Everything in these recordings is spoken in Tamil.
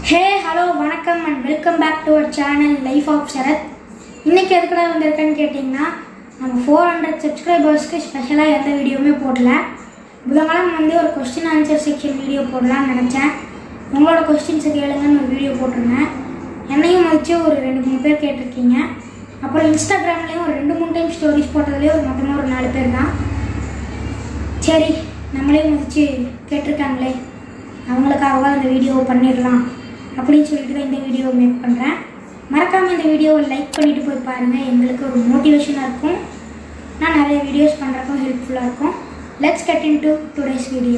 ஹே ஹலோ வணக்கம் and welcome back to our channel life of Sharath இன்னைக்கு எதுக்குடா வந்திருக்கேன்னு கேட்டிங்கன்னா நம்ம ஃபோர் ஹண்ட்ரட் சப்ஸ்கிரைபர்ஸ்க்கு ஸ்பெஷலாக எந்த வீடியோவுமே போடல புதன்கிழமை வந்து ஒரு கொஸ்டின் ஆன்சர் செக்ஷன் வீடியோ போடலாம்னு நினச்சேன் உங்களோட கொஸ்டின்ஸை கேளுங்கன்னு ஒரு வீடியோ போட்டிருந்தேன் என்னையும் மதிச்சு ஒரு ரெண்டு மூணு பேர் கேட்டிருக்கீங்க அப்புறம் இன்ஸ்டாகிராம்லேயும் ஒரு ரெண்டு மூணு டைம் ஸ்டோரிஸ் போட்டதுலேயே ஒரு மொத்தமாக ஒரு நாலு பேர் தான் சரி நம்மளே மதிச்சு கேட்டிருக்காங்களே அவங்களுக்காகவா இந்த வீடியோவை பண்ணிடலாம் அப்படின்னு சொல்லிட்டு தான் இந்த வீடியோவை மேக் பண்ணுறேன் மறக்காமல் இந்த வீடியோவை லைக் பண்ணிட்டு போய் பாருங்கள் எங்களுக்கு ஒரு மோட்டிவேஷனாக இருக்கும் நான் நிறைய வீடியோஸ் பண்ணுறக்கும் ஹெல்ப்ஃபுல்லாக இருக்கும் let's get in to today's video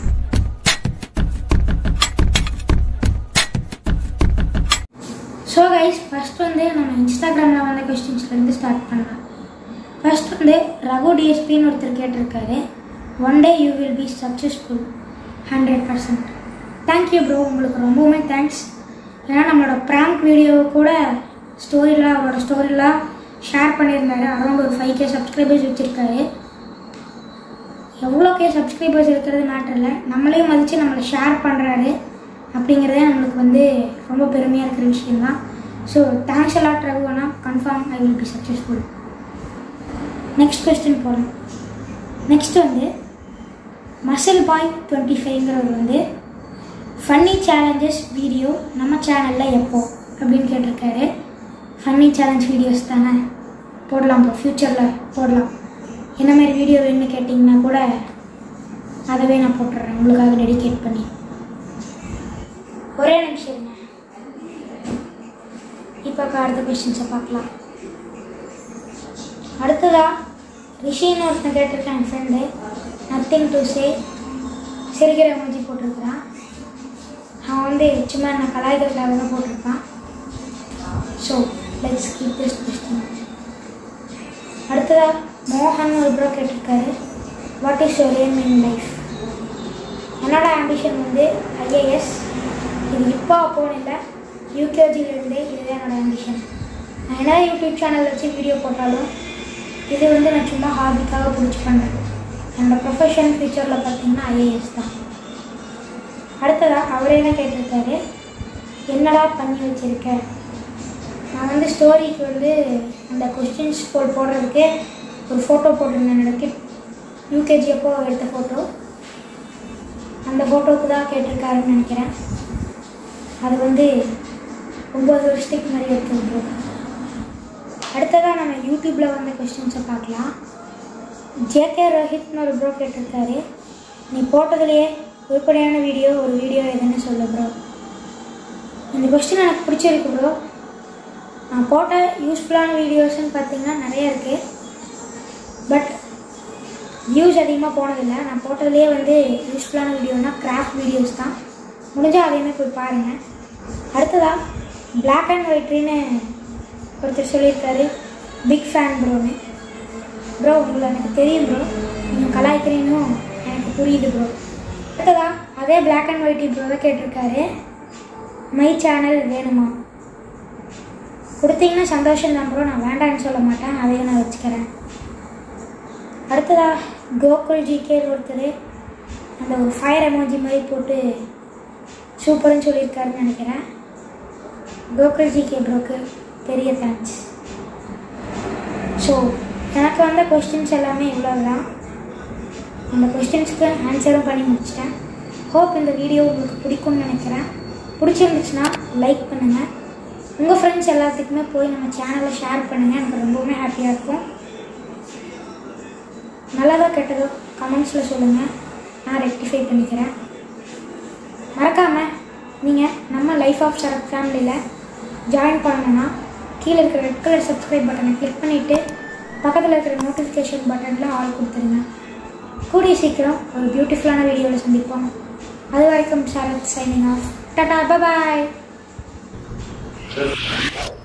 so guys first வந்து நம்ம இன்ஸ்டாகிராமில் வந்த கொஸ்டின்ஸ்லேருந்து ஸ்டார்ட் பண்ணலாம் ஃபர்ஸ்ட் வந்து ரகு டிஎஸ்பின்னு ஒருத்தர் கேட்டிருக்காரு one day you will be successful hundred percent thank you bro உங்களுக்கு ரொம்பவுமே தேங்க்ஸ் ஏன்னா நம்மளோட ப்ராங்க் வீடியோவை கூட ஸ்டோரிலாம் அவரோட ஸ்டோரிலாம் ஷேர் பண்ணியிருந்தாரு அரௌண்ட் ஒரு ஃபைவ் கே சப்ஸ்கிரைபர்ஸ் வச்சுருக்காரு எவ்வளோ கே சப்ஸ்கிரைபர்ஸ் இருக்கிறது மேட்டர் இல்லை நம்மளே மதித்து நம்மளை ஷேர் பண்ணுறாரு அப்படிங்கிறதே நம்மளுக்கு வந்து ரொம்ப பெருமையாக இருக்கிற விஷயம் தான் ஸோ தேங்க்ஸ் எல்லாம் ரகுவனா confirm I will be successful next question போகலாம் நெக்ஸ்ட் வந்து மசில் பாய் டுவெண்ட்டி ஃபைவ்ங்கிறவர் வந்து ஃபன்னி சேலஞ்சஸ் வீடியோ நம்ம சேனலில் எப்போ அப்படின்னு கேட்டிருக்காரு ஃபன்னி சேலஞ்ச் வீடியோஸ் தானே போடலாம் ப்ரோ ஃப்யூச்சரில் போடலாம் என்ன மாதிரி வீடியோ வேணும்னு கேட்டிங்கன்னா கூட அதவே நான் போட்டுடுறேன் உங்களுக்காக டெடிகேட் பண்ணி ஒரே நிமிஷம் இருங்க இப்போ அடுத்த கொஸ்டின்ஸை பார்க்கலாம் அடுத்ததா ரிஷின்னு ஒருத்தன் கேட்டிருக்கேன் என் ஃப்ரெண்டு நத்திங் டு சே சிரிக்கிற மூஞ்சி போட்டிருக்கிறான் அவன் வந்து சும்மா நான் கலாய்க்கிறதுக்காக தான் போட்டிருக்கான் so let's keep this question அடுத்ததா மோகன் ஒரு ப்ரோ கேட்டிருக்காரு what is your aim in life என்னோட ஆம்பிஷன் வந்து ஐஏஎஸ் இது இப்போ அப்போன்னு இல்லை யூகேஜிலேருந்தே இதுதான் என்னோட ஆம்பிஷன் நான் என்ன யூடியூப் சேனல் வச்சு வீடியோ போட்டாலும் இது வந்து நான் சும்மா ஹாபிக்காக பிடிச்சி பண்ணுறேன் என்னோட ப்ரொஃபஷன் ஃபியூச்சரில் பார்த்தீங்கன்னா ஐஏஎஸ் தான் அடுத்ததாக அவரே தான் கேட்டிருக்காரு என்னடா பண்ணி வச்சுருக்க நான் வந்து ஸ்டோரிக்கு வந்து அந்த கொஸ்டின்ஸ் போல் போடுறதுக்கு ஒரு ஃபோட்டோ போட்டிருந்தேன் என்னோட கிட் யூகேஜி அப்போ எடுத்த ஃபோட்டோ அந்த ஃபோட்டோவுக்கு தான் கேட்டிருக்காருன்னு நினைக்கிறேன் அது வந்து ஒம்பது வருஷத்துக்கு முன்னாடி எடுத்துருக்கோம் அடுத்ததாக நம்ம யூடியூப்பில் வந்த கொஸ்டின்ஸை பார்க்கலாம் ஜேகே ரோஹித்னு ஒரு ப்ரோ கேட்டிருக்காரு நீ போட்டதுலேயே உருப்படியான வீடியோ ஒரு வீடியோ எதுன்னு சொல்லு ப்ரோ இந்த கொஸ்டின் எனக்கு பிடிச்சிருக்கு ப்ரோ நான் போட்ட யூஸ்ஃபுல்லான வீடியோஸ்னு பார்த்தீங்கன்னா நிறைய இருக்குது பட் வியூஸ் அதிகமாக போனதில்லை நான் போட்டதுலேயே வந்து யூஸ்ஃபுல்லான வீடியோனா கிராஃப்ட் வீடியோஸ் தான் முடிஞ்சால் அதையுமே போய் பாருங்கள் அடுத்ததாக Black அண்ட் ஒயிட்ரின்னு ஒருத்தர் சொல்லியிருக்காரு பிக் ஃபேன் ப்ரோன்னு ப்ரோ உங்களை எனக்கு தெரியும் ப்ரோ நீங்கள் கலாய்க்கிறீங்களும் எனக்கு புரியுது ப்ரோ அடுத்ததா அதே Black அண்ட் ஒயிட் ப்ரோ தான் கேட்டிருக்காரு மை சேனல் வேணுமா கொடுத்தீங்கன்னா சந்தோஷம் தான் ப்ரோ நான் வேண்டாம்னு சொல்ல மாட்டேன் அதையும் நான் வச்சுக்கிறேன் அடுத்ததா கோகுல் ஜிகே ஒருத்தர் அந்த ஒரு ஃபயர் எமோஜி மாதிரி போட்டு சூப்பர்னு சொல்லியிருக்காருன்னு நினைக்கிறேன் கோகுல் ஜிகே ப்ரோக்கு பெரிய தேங்க்ஸ் ஸோ எனக்கு வந்த கொஸ்டின்ஸ் எல்லாமே இவ்வளோ தான் அந்த கொஸ்டின்ஸ்க்கு ஆன்சரும் பண்ணி முடிச்சிட்டேன் ஹோப் இந்த வீடியோ உங்களுக்கு பிடிக்கும்னு நினைக்கிறேன் பிடிச்சிருந்துச்சுன்னா லைக் பண்ணுங்கள் உங்கள் ஃப்ரெண்ட்ஸ் எல்லாத்துக்குமே போய் நம்ம சேனலை ஷேர் பண்ணுங்கள் எனக்கு ரொம்பவுமே ஹாப்பியாக இருக்கும் நல்லதோ கெட்டதோ கமெண்ட்ஸில் சொல்லுங்கள் நான் ரெக்டிஃபை பண்ணிக்கிறேன் மறக்காமல் நீங்கள் நம்ம லைஃப் ஆஃப் சரத் ஃபேமிலியில் ஜாயின் பண்ணணும்னா கீழே இருக்கிற ரெட் கலர் சப்ஸ்கிரைப் பட்டனை கிளிக் பண்ணிவிட்டு பக்கத்தில் இருக்கிற நோட்டிஃபிகேஷன் பட்டனில் ஆல் கொடுத்துருங்க கூடிய சீக்கிரம் ஒரு பியூட்டிஃபுல்லான வீடியோவில் சந்திப்போம் அது வரைக்கும் சரத் சைனிங் ஆஃப் டாடா பாய்